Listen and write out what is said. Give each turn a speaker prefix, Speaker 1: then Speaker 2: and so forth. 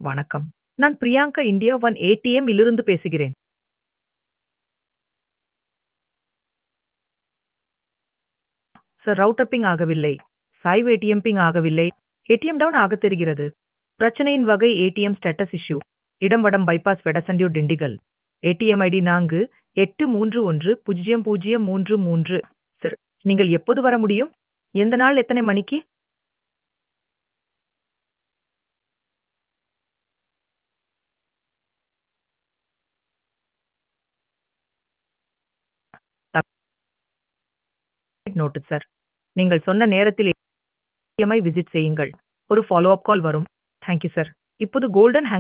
Speaker 1: வணக்கம். நான் Priyanka India one ATM இலிருந்து பேசுகிறேன். சார் ரவுட்டர் பிங் ஆகவில்லை. சாய்வு ஏடிஎம் பிங் ஆகவில்லை. ஏடிஎம் டவுன் ஆகத் தெரிகிறது. பிரச்சனையின் வகை ஏடிஎம் ஸ்டேட்டஸ் இஷ்யூ. இடம் வடம் bypass Vedasandur Dindigul. ATM ID நான்கு எட்டு மூன்று ஒன்று பூஜ்ஜியம் பூஜ்ஜியம் மூன்று மூன்று. சார் நீங்கள் எப்போது வர முடியும்? எந்த நாள் எத்தனை மணிக்கு? Noted sir. நீங்கள் சொன்ன நேரத்தில் ஏடிஎம்ஐ விசிட் செய்யுங்கள். ஒரு ஃபாலோ அப் கால் வரும். Thank you sir. இப்போது கோல்டன்